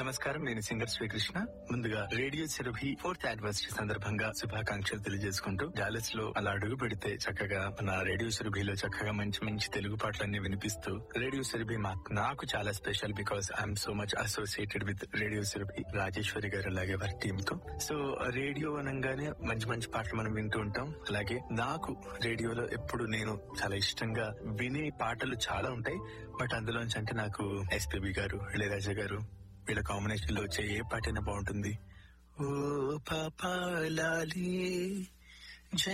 నమస్కారం నేను సింగర్ శ్రీకృష్ణ ముందుగా రేడియో సెరభి ఫోర్త్ యానివర్సరీ సందర్భంగా శుభాకాంక్షలు తెలియజేసుకుంటూ డాలస్ లో అలా అడుగు పెడితే చక్కగా మన రేడియో సెరభిలో చక్కగా మంచి మంచి తెలుగు పాటలన్నీ వినిపిస్తూ రేడియో సెరభి నాకు చాలా special because I'm so much associated with radio Surabhi Rajeshwari గారు అలాగే వారి టీమ్ తో సో రేడియో అనగానే మంచి మంచి పాటలు మనం వింటూ ఉంటాం అలాగే నాకు రేడియోలో ఎప్పుడు నేను చాలా ఇష్టంగా వినే పాటలు చాలా ఉంటాయి బట్ అందులోంచి అంటే నాకు ఎస్పీబి గారు ఇళయరాజా గారు వీళ్ళ కాంబినేషన్ లో వచ్చే ఏ పాటైనా బాగుంటుంది ఓ పాపాలి